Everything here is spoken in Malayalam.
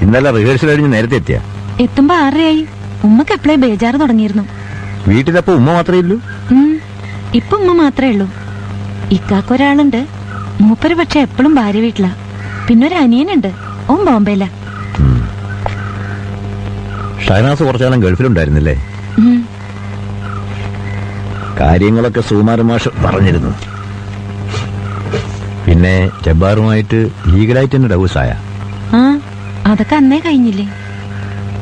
ഇന്നലെ റിഹേഴ്സൽ കഴിഞ്ഞ് നേരത്തെ എത്തിയ എത്തുമ്പോ ആറരയായി ഉമ്മക്ക് എപ്പോഴേ ബേജാറ് തുടങ്ങിയിരുന്നു വീട്ടിലപ്പോ ഉമ്മ മാത്രമേ ഇല്ലൂ ഉം, ഇപ്പൊ ഉമ്മ മാത്രമേ ഉള്ളൂ ഇക്കാക്കൊരാളുണ്ട് മൂപ്പര് പക്ഷെ എപ്പോഴും ഭാര്യ വീട്ടിലാ പിന്നെ ഒരു അനിയനുണ്ട് ഓൻ ബോംബെയിലാ ഷഹനാസ് കുറച്ചാലും ഗൾഫിലുണ്ടായിരുന്നില്ലേ ഉം, കാര്യങ്ങളൊക്കെ സുകുമാരൻ മാഷ് പറഞ്ഞിരുന്നു പിന്നെ ജബ്ബാറുമായിട്ട് ലീഗലായിട്ട് തന്നെ ഡൗസായ ആ അതൊക്കെ അന്നേ കഴിഞ്ഞില്ലേ